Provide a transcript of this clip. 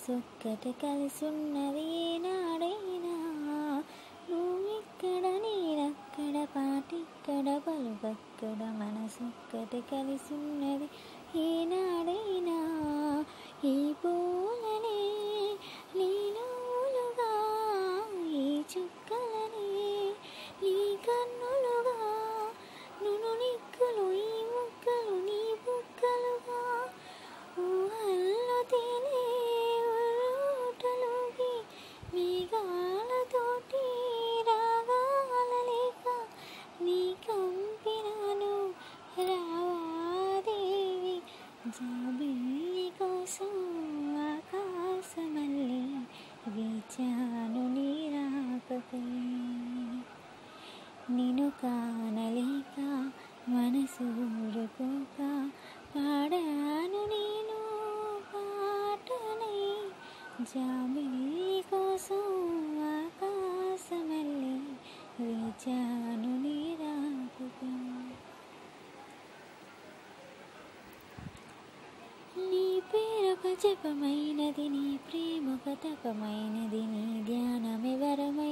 మనసొక్కటి కలిసున్నది నాడైనా నువ్విక్కడ నేనక్కడ పాటిక్కడ పలుకక్కడ మనసొక్కటి కలిసున్నది ఏనాడైనా ఈ పూలనే నీలోలుగా ఈ చుక్కలనే నీ కన్నులుగా నును నిక్కులు ఈ ముక్కలు నీ బుక్కలుగా ఊహల్లో తేలే ఊటలుగి మేఘాలతోటి రాగాల లేక నీ కంపినాను రావాదేవి జాబిల్లి కోసం ఆకాశమల్లి వేచాను నీ రాకకై నిన్ను కానలేక మనసు ఊరుకోక పాడాను నేను పాటనై జాబిల్లి కోసం ఆకాశమల్లి వేచాను నీ రాకకై నీ పేరొక జపమైనది నీ ప్రేమొక తపమైనది నీ ధ్యానమే వరమై